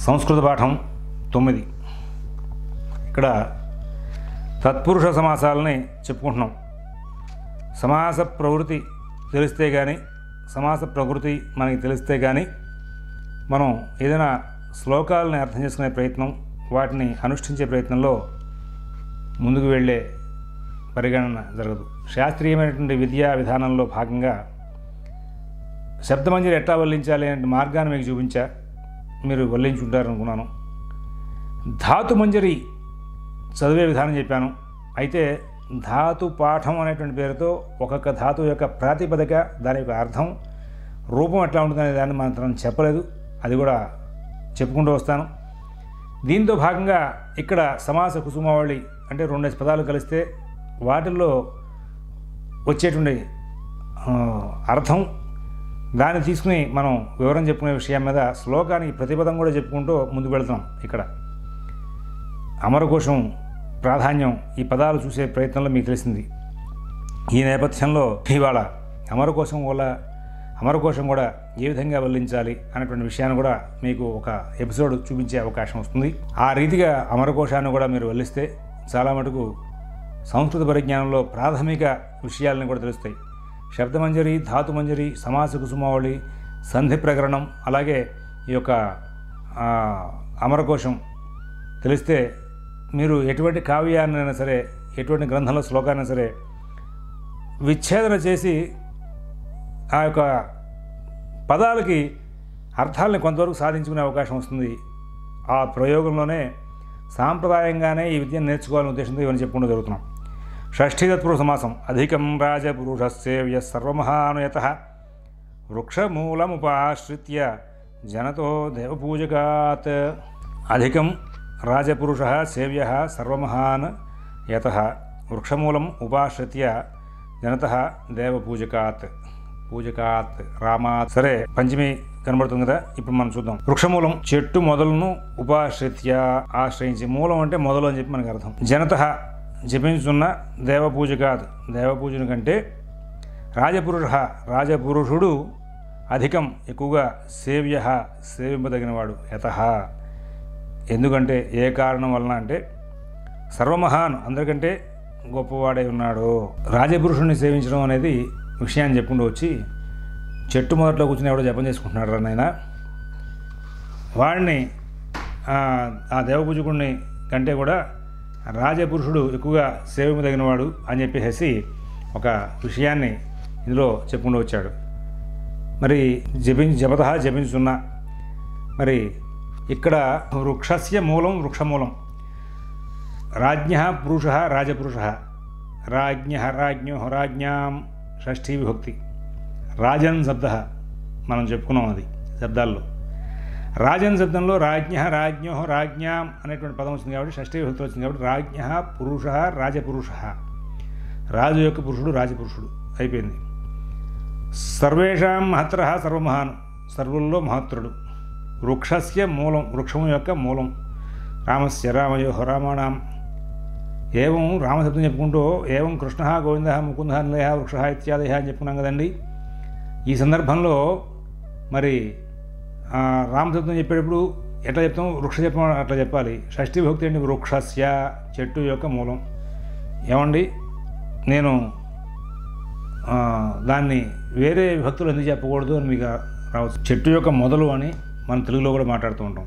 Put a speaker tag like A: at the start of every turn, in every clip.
A: సంస్కృత పాఠం తొమ్మిది ఇక్కడ తత్పురుష సమాసాలని చెప్పుకుంటున్నాం సమాస ప్రవృత్తి తెలిస్తే కానీ సమాస ప్రకృతి మనకి తెలిస్తే కానీ మనం ఏదైనా శ్లోకాలని అర్థం చేసుకునే ప్రయత్నం వాటిని అనుష్ఠించే ప్రయత్నంలో ముందుకు వెళ్ళే పరిగణన జరగదు శాస్త్రీయమైనటువంటి విద్యా విధానంలో భాగంగా శబ్దమంజరి ఎట్లా వల్లించాలి అనే మార్గాన్ని మీకు చూపించా మీరు వల్లించుంటారు అనుకున్నాను ధాతు మంజరి చదివే విధానం చెప్పాను అయితే ధాతు పాఠం అనేటువంటి పేరుతో ఒక్కొక్క ధాతువు యొక్క ప్రాతిపదిక దాని యొక్క అర్థం రూపం ఎట్లా ఉంటుందనే దాన్ని మాత్రం చెప్పలేదు అది కూడా చెప్పుకుంటూ వస్తాను దీంతో భాగంగా ఇక్కడ సమాస కుసుమావళి అంటే రెండేసి పదాలు కలిస్తే వాటిల్లో వచ్చేటువంటి ఆ, అర్థం దాన్ని తీసుకుని మనం వివరం చెప్పుకునే విషయం మీద శ్లోకానికి ప్రతిపదం కూడా చెప్పుకుంటూ ముందుకు వెళ్తున్నాం ఇక్కడ అమరకోశం ప్రాధాన్యం ఈ పదాలు చూసే ప్రయత్నంలో మీకు తెలిసింది ఈ నేపథ్యంలో ఇవాళ అమరకోశం వల్ల అమరకోశం కూడా ఏ విధంగా వల్లించాలి అనేటువంటి విషయాన్ని కూడా మీకు ఒక ఎపిసోడ్ చూపించే అవకాశం వస్తుంది ఆ రీతిగా అమరకోశాన్ని కూడా మీరు వల్లిస్తే చాలా మటుకు సంస్కృత పరిజ్ఞానంలో ప్రాథమిక విషయాలను కూడా తెలుస్తాయి శబ్దమంజరి ధాతుమంజరి సమాస కుసుమావళి సంధి ప్రకరణం అలాగే ఈ యొక్క ఆ, అమరకోశం తెలిస్తే మీరు ఎటువంటి కావ్యాన్నైనా సరే ఎటువంటి గ్రంథంలో శ్లోకాన్ని సరే విచ్ఛేదన చేసి ఆ యొక్క పదాలకి అర్థాలని కొంతవరకు సాధించుకునే అవకాశం వస్తుంది ఆ ప్రయోగంలోనే సాంప్రదాయంగానే ఈ విద్యను నేర్చుకోవాలనే ఉద్దేశంతో ఇవన్నీ చెప్పుకుంటూ జరుగుతున్నాం షష్ఠీ తత్పురుష సమాసం అధికం రాజపురుషస్సేవ్య సర్వమహానుయత వృక్షమూలముపాశ్రిత్య జనతో దేవపూజకాత్ అధికం రాజపురుష సేవ్య సర్వమహాన్ యత వృక్షమూలం ఉపాశ్రిత్య జనత దేవపూజకాత్ పూజకాత్ రామాత్ సరే పంచమి కనబడుతుంది కదా ఇప్పుడు మనం చూద్దాం వృక్షమూలం చెట్టు మొదలను ఉపాశ్రిత్య ఆశ్రయించి మూలం అంటే మొదలు అని చెప్పి మనకు అర్థం జనత జపించుతున్న దేవపూజకాత్ దేవపూజను కంటే రాజపురుష రాజపురుషుడు అధికం ఎక్కువగా సేవ్య సేవింపదగినవాడు యత ఎందుకంటే ఏ కారణం వలన అంటే సర్వమహాన్ అందరికంటే గొప్పవాడై ఉన్నాడు రాజపురుషుణ్ణి సేవించడం అనేది విషయాన్ని చెప్పుకుంటూ వచ్చి చెట్టు మొదట్లో కూర్చుని ఎవడో జపం చేసుకుంటున్నాడు రా నాయన వాడిని ఆ, ఆ దేవపూజకుడిని కంటే కూడా రాజపురుషుడు ఎక్కువగా సేవింపదగినవాడు అని చెప్పేసి ఒక విషయాన్ని ఇందులో చెప్పుకుంటూ వచ్చాడు మరి జపించి జపత జపించుతున్న మరి ఇక్కడ వృక్షస్య మూలం వృక్షమూలం రాజ్ఞ పురుష రాజపురుష రాజ్ఞ రాజ్ఞో రాజ్ఞాం షష్ఠీ విభక్తి రాజన్ శబ్ద మనం చెప్పుకున్నాం అది శబ్దాల్లో రాజన్ శబ్దంలో రాజ్ఞ రాజ్ఞో రాజ్ఞాం అనేటువంటి పదం వచ్చింది కాబట్టి షష్ఠీ విభక్తి వచ్చింది కాబట్టి రాజ్ఞ పురుష రాజపురుష రాజు యొక్క పురుషుడు రాజపురుషుడు అయిపోయింది సర్వేషాం మహత్తర సర్వమహాన్ సర్వుల్లో మహత్తరుడు వృక్షస్య మూలం వృక్షము యొక్క మూలం రామస్య రామయో రామాణం ఏవం రామశబ్దం చెప్పుకుంటూ ఏవం కృష్ణ గోవింద ముకుంద నిలయ వృక్ష ఇత్యాదయ అని చెప్పుకున్నాం కదండి ఈ సందర్భంలో మరి ఆ, రామశబ్దం చెప్పేటప్పుడు ఎట్లా చెప్తాం వృక్ష చెప్పం అట్లా చెప్పాలి షష్ఠీ భక్తి అంటే వృక్షస్య చెట్టు యొక్క మూలం ఏమండి నేను ఆ, దాన్ని వేరే విభక్తులు ఎందుకు చెప్పకూడదు అని మీకు రావచ్చు చెట్టు యొక్క మొదలు అని మనం తెలుగులో కూడా మాట్లాడుతూ ఉంటాం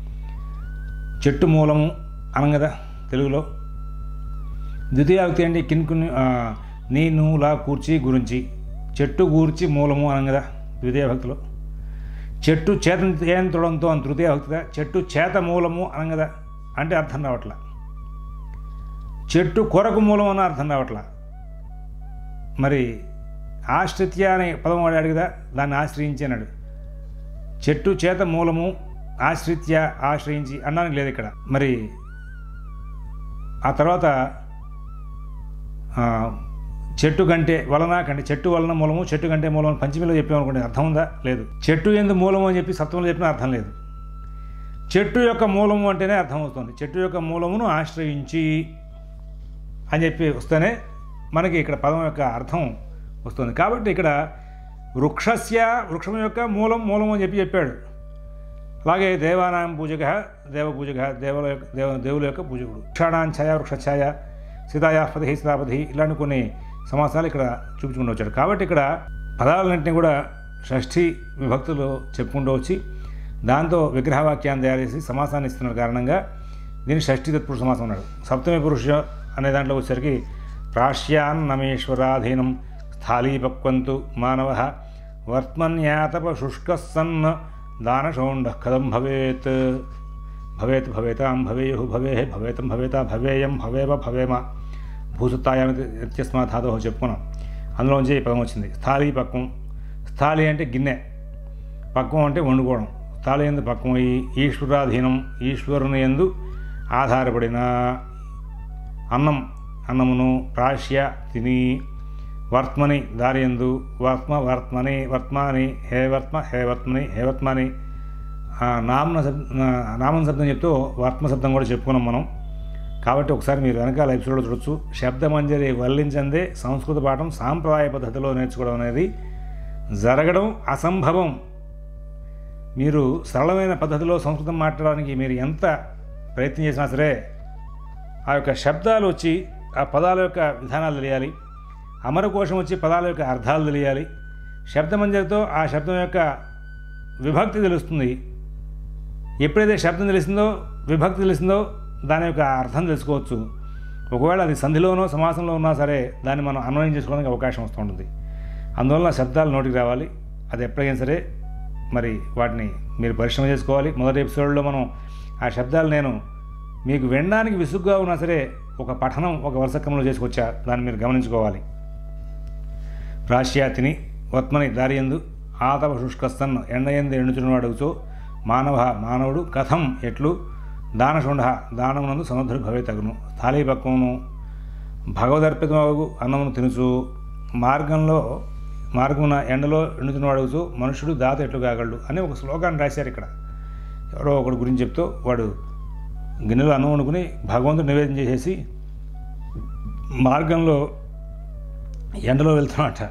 A: చెట్టు మూలము అనం కదా తెలుగులో ద్వితీయ వ్యక్తి అంటే కిన్కుని నీ నువ్వులా కూర్చి గురించి చెట్టు గూర్చి మూలము అనం కదా ద్వితీయ భక్తిలో చెట్టు చేత చేయంత్రడంతో అని తృతీయ భక్తిగా చెట్టు చేత మూలము అనం కదా అంటే అర్థం రావట్లా చెట్టు కొరకు మూలం అని అర్థం రావట్లా మరి ఆశ్రిత్య అనే పదం వాడాడు కదా దాన్ని ఆశ్రయించి అన్నాడు చెట్టు చేత మూలము ఆశ్రిత్య ఆశ్రయించి అన్నానికి లేదు ఇక్కడ మరి ఆ తర్వాత ఆ, చెట్టు కంటే వలన కంటే చెట్టు వలన మూలము చెట్టు కంటే మూలం పంచమిలో చెప్పామనుకోండి అర్థం ఉందా లేదు చెట్టు ఎందు మూలము అని చెప్పి సత్వంలో చెప్పిన అర్థం లేదు చెట్టు యొక్క మూలము అంటేనే అర్థం అవుతుంది చెట్టు యొక్క మూలమును ఆశ్రయించి అని చెప్పి వస్తేనే మనకి ఇక్కడ పదం యొక్క అర్థం వస్తుంది కాబట్టి ఇక్కడ వృక్షస్య వృక్షం యొక్క మూలం మూలం అని చెప్పి చెప్పాడు అలాగే దేవానాం పూజక దేవ పూజక దేవుల యొక్క దేవ దేవుల యొక్క పూజకుడు వృక్షాణాం ఛాయ వృక్షఛాయ సీతాయాపతి సీతాపతి ఇలాంటి కొన్ని సమాసాలు ఇక్కడ చూపించుకుంటూ వచ్చాడు కాబట్టి ఇక్కడ పదాలన్నింటినీ కూడా షష్ఠి విభక్తులు చెప్పుకుంటూ వచ్చి దాంతో విగ్రహవాక్యాన్ని తయారు చేసి సమాసాన్ని ఇస్తున్న కారణంగా దీన్ని షష్ఠి తత్పురుష సమాసం అన్నాడు సప్తమి పురుష అనే దాంట్లో వచ్చేసరికి ప్రాశ్యాన్నమేశ్వరాధీనం స్థాళీపక్వంతు మానవ వర్త్మన్యాతప శుష్క సన్న దానశౌండ కథం భవేత్ భవేత్ భవేతాం భవేయు భవే భవేతం భవేత భవేయం భవేవ భవేమ భూసుత్తాయామి ఇత్యస్మా ధాతో చెప్పుకున్నాం అందులోంచి ఈ పదం వచ్చింది స్థాళీ పక్వం స్థాళీ అంటే గిన్నె పక్వం అంటే వండుకోవడం స్థాళీ ఎందు పక్వం అయ్యి ఈశ్వరాధీనం ఈశ్వరుని ఎందు ఆధారపడిన అన్నం అన్నమును ప్రాశ్య తిని వర్త్మని దారి ఎందు వర్త్మ వర్త్మని వర్త్మాని హే వర్త్మ హే వర్త్మని హే వర్త్మని ఆ, నామన శబ్ నామన శబ్దం చెప్తూ వర్త్మ శబ్దం కూడా చెప్పుకున్నాం మనం కాబట్టి ఒకసారి మీరు వెనకాల ఎపిసోడ్లో చూడొచ్చు శబ్దమంజరి వల్లించందే సంస్కృత పాఠం సాంప్రదాయ పద్ధతిలో నేర్చుకోవడం అనేది జరగడం అసంభవం మీరు సరళమైన పద్ధతిలో సంస్కృతం మాట్లాడడానికి మీరు ఎంత ప్రయత్నం చేసినా సరే ఆ యొక్క శబ్దాలు వచ్చి ఆ పదాల యొక్క విధానాలు తెలియాలి అమరకోశం వచ్చి పదాల యొక్క అర్థాలు తెలియాలి శబ్దమంజరితో ఆ శబ్దం యొక్క విభక్తి తెలుస్తుంది ఎప్పుడైతే శబ్దం తెలిసిందో విభక్తి తెలిసిందో దాని యొక్క అర్థం తెలుసుకోవచ్చు ఒకవేళ అది సంధిలోనో సమాసంలో ఉన్నా సరే దాన్ని మనం అన్వయం చేసుకోవడానికి అవకాశం వస్తుంటుంది అందువల్ల శబ్దాలు నోటికి రావాలి అది ఎప్పటికైనా సరే మరి వాటిని మీరు పరిశ్రమ చేసుకోవాలి మొదటి ఎపిసోడ్లో మనం ఆ శబ్దాలు నేను మీకు వినడానికి విసుగ్గా ఉన్నా సరే ఒక పఠనం ఒక వరుసక్రమంలో చేసుకొచ్చా దాన్ని మీరు గమనించుకోవాలి ప్రాశ్యాతిని వత్మని దారియందు ఆతవ శుష్కస్తన్ ఎండయందు ఎండుచున్నవాడుచో మానవ మానవుడు కథం ఎట్లు దానశుండ దానమునందు సమర్థుడు భవే తగును స్థాళీపక్వమును భగవదర్పితమగు అన్నమును తినుచు మార్గంలో మార్గమున ఎండలో ఎండుతున్నవాడుచు మనుషుడు దాత ఎట్లు కాగలడు అని ఒక శ్లోకాన్ని రాశారు ఇక్కడ ఎవరో ఒకటి గురించి చెప్తూ వాడు గిన్నెలో అన్నం వండుకుని భగవంతుడు నివేదన చేసేసి మార్గంలో ఎండలో వెళ్తున్నట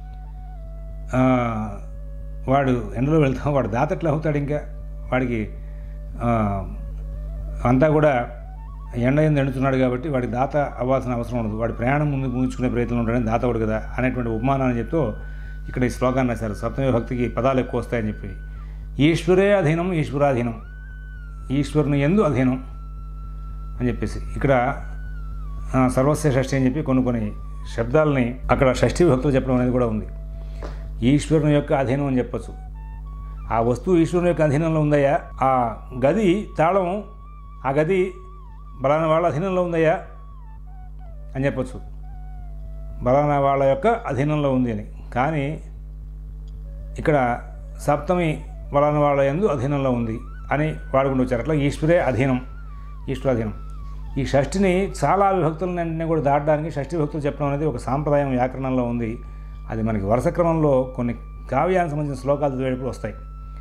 A: ఆ, వాడు ఎండలో వెళ్తాం వాడు దాత ఎట్లా అవుతాడు ఇంకా వాడికి ఆ, అంతా కూడా ఎండ ఎందు ఎండుతున్నాడు కాబట్టి వాడి దాత అవ్వాల్సిన అవసరం ఉండదు వాడి ప్రయాణం ముందు ముగించుకునే ప్రయత్నం ఉంటాడని దాతవాడు కదా అనేటువంటి ఉపమానాన్ని చెప్తూ ఇక్కడ ఈ శ్లోకాన్ని రాశారు సప్తమి భక్తికి పదాలు ఎక్కువ వస్తాయని చెప్పి ఈశ్వరే అధీనం ఈశ్వరాధీనం ఈశ్వరుని ఎందు అధీనం అని చెప్పేసి ఇక్కడ ఆ, సర్వస్య షష్ఠి అని చెప్పి కొన్ని కొన్ని శబ్దాలని అక్కడ షష్ఠి భక్తులు చెప్పడం అనేది కూడా ఉంది ఈశ్వరుని యొక్క అధీనం అని చెప్పచ్చు ఆ వస్తువు ఈశ్వరుని యొక్క అధీనంలో ఉందయ్యా ఆ గది తాళం ఆ గది బలానా వాళ్ళ అధీనంలో ఉందయ్యా అని చెప్పచ్చు బలానా వాళ్ళ యొక్క అధీనంలో ఉంది అని కానీ ఇక్కడ సప్తమి బలానా వాళ్ళ ఎందు అధీనంలో ఉంది అని వాడుకుంటూ వచ్చారు అట్లా ఈశ్వరే అధీనం ఈశ్వరాధీనం ఈ షష్ఠిని చాలా విభక్తులన్నింటినీ కూడా దాటడానికి షష్ఠి భక్తులు చెప్పడం అనేది ఒక సాంప్రదాయం వ్యాకరణంలో ఉంది అది మనకి వరుస క్రమంలో కొన్ని కావ్యానికి సంబంధించిన శ్లోకాలు చదివేటప్పుడు వస్తాయి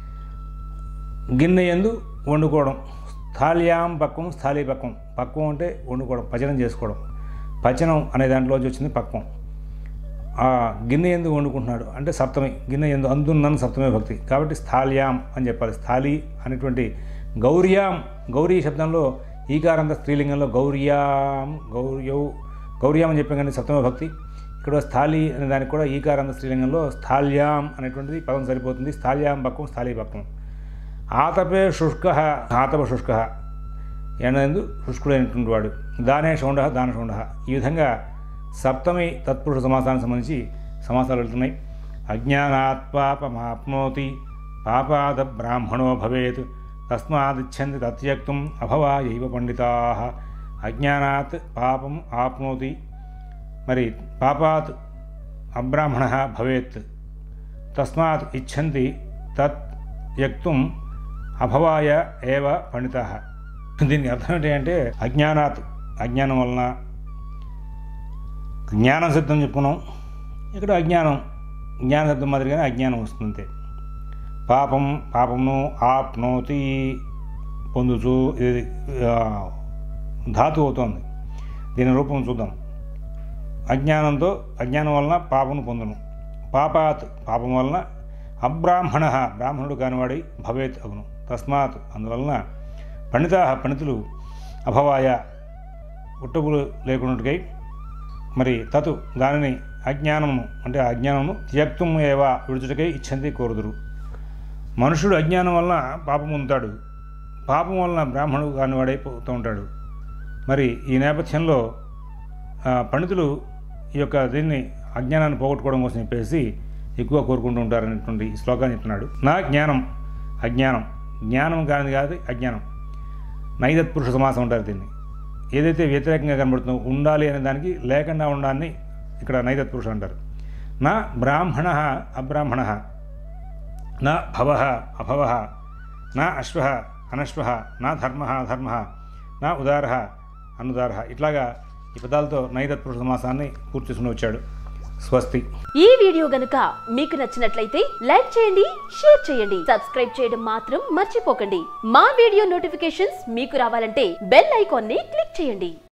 A: గిన్నె ఎందు వండుకోవడం స్థాళ్యాం పక్వం స్థాళీ పక్వం పక్వం అంటే వండుకోవడం పచనం చేసుకోవడం పచనం అనే దాంట్లోంచి వచ్చింది పక్వం ఆ గిన్నె ఎందు వండుకుంటున్నాడు అంటే సప్తమి గిన్నె ఎందు అందున్నను సప్తమే భక్తి కాబట్టి స్థాళ్యాం అని చెప్పాలి స్థాళి అనేటువంటి గౌర్యాం గౌరీ శబ్దంలో ఈకారంత స్త్రీలింగంలో గౌర్యాం గౌర్యౌ గౌర్యాం అని చెప్పాం కానీ సప్తమ భక్తి ఇక్కడ స్థాళి అనే దానికి కూడా ఈకారంత స్త్రీలింగంలో స్థాళ్యాం అనేటువంటిది పదం సరిపోతుంది స్థాళ్యాం పక్వం స్థాళీ పక్వం ఆతపే శుష్క ఆతప శుష్క ఎందు శుష్కుడైనటువంటి వాడు దానే షౌండ దాన షౌండ ఈ విధంగా సప్తమి తత్పురుష సమాసానికి సంబంధించి సమాసాలు వెళ్తున్నాయి అజ్ఞానాత్ పాపమాప్నోతి పాపాద బ్రాహ్మణో భవేత్ తస్మాదిచ్చంది తత్యక్తం అభవా యైవ పండితా అజ్ఞానాత్ పాపం ఆప్నోతి మరి పాపాత్ అబ్రాహ్మణ భవేత్ తస్మాత్ ఇచ్చంతి తత్ యక్తుం అభవాయ ఏవ పండిత దీనికి అర్థం ఏంటి అంటే అజ్ఞానాత్ అజ్ఞానం వలన జ్ఞానం సిద్ధం చెప్పుకున్నాం ఇక్కడ అజ్ఞానం జ్ఞాన శబ్దం మాదిరిగానే అజ్ఞానం వస్తుంది అంతే పాపం పాపమును ఆప్నోతి పొందుచు ఇది ఆ, ధాతు అవుతోంది దీని రూపం చూద్దాం అజ్ఞానంతో అజ్ఞానం వలన పాపను పొందును పాపాత్ పాపం వలన అబ్రాహ్మణ బ్రాహ్మణుడు కానివాడి భవేత్ అగును తస్మాత్ అందువలన పండితా పండితులు అభవాయ ఉట్టుగులు లేకున్నట్టుకై మరి తతు దానిని అజ్ఞానము అంటే ఆ అజ్ఞానము త్యక్తం ఏవ విడుచుటకై ఇచ్చంది కోరుదురు మనుషుడు అజ్ఞానం వలన పాపం పొందుతాడు పాపం వలన బ్రాహ్మణుడు కానివాడైపోతూ ఉంటాడు మరి ఈ నేపథ్యంలో ఆ, పండితులు ఈ యొక్క దీన్ని అజ్ఞానాన్ని పోగొట్టుకోవడం కోసం చెప్పేసి ఎక్కువ కోరుకుంటూ ఉంటారనేటువంటి ఈ శ్లోకాన్ని చెప్తున్నాడు నా జ్ఞానం అజ్ఞానం జ్ఞానం కానిది కాదు అజ్ఞానం నైదత్ పురుష సమాసం ఉంటారు దీన్ని ఏదైతే వ్యతిరేకంగా కనబడుతుందో ఉండాలి అనే దానికి లేకుండా ఉండాలని ఇక్కడ నైదత్ పురుష అంటారు నా బ్రాహ్మణ అబ్రాహ్మణ నా భవ అభవ నా అశ్వ అనశ్వ నా ధర్మ ధర్మ నా ఉదార అనుదార ఇట్లాగా ఈ పదాలతో నైదత్ పురుష సమాసాన్ని పూర్తి చేసుకుని వచ్చాడు స్వస్తి
B: ఈ వీడియో గనుక మీకు నచ్చినట్లయితే లైక్ చేయండి షేర్ చేయండి సబ్స్క్రైబ్ చేయడం మాత్రం మర్చిపోకండి మా వీడియో నోటిఫికేషన్స్ మీకు రావాలంటే బెల్ ఐకాన్ ని క్లిక్ చేయండి